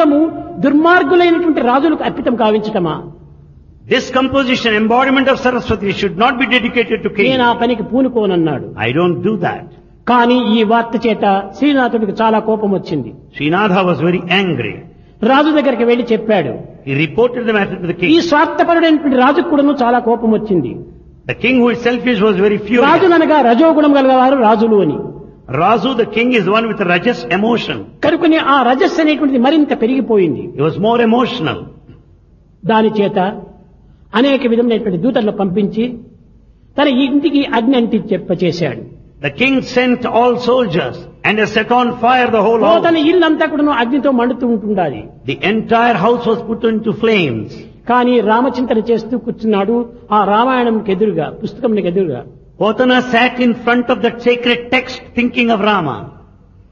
కేవలము దుర్మార్గులైనటువంటి రాజులకు అర్పితం కావించటమా This composition, embodiment of Saraswati, should not be dedicated to నేను king. ఆ పనికి పూనుకోనన్నాడు I don't do that. కానీ ఈ వార్త చేత శ్రీనాథుడికి చాలా కోపం వచ్చింది Srinatha was very angry. రాజు దగ్గరికి వెళ్లి చెప్పాడు He reported the matter to the ఈ king. స్వార్థపరుడైనటువంటి రాజుకు కూడాను చాలా కోపం వచ్చింది The king who is selfish was very furious. రాజుననగా రజోగుణం గలవారు రాజులు అని Razu, the king, is the one with the rajas emotion. కనుకొని ఆ రజస్సు అనేటువంటిది మరింత పెరిగిపోయింది He was more emotional. దాని చేత అనేక విధములైనటువంటి దూతలను పంపించి తన ఇంటికి అగ్ని అంటి చెప్ప చేశాడు The king sent all soldiers and has set on fire the whole ఓ తన house. ఇల్లంతా కూడా అగ్నితో మండుతూ ఉంటుండాలి The entire house was put into flames. కానీ రామచింతన చేస్తూ కూర్చున్నాడు ఆ రామాయణంకి ఎదురుగా పుస్తకంకి ఎదురుగా Potana sat in front of that sacred text thinking of Rama.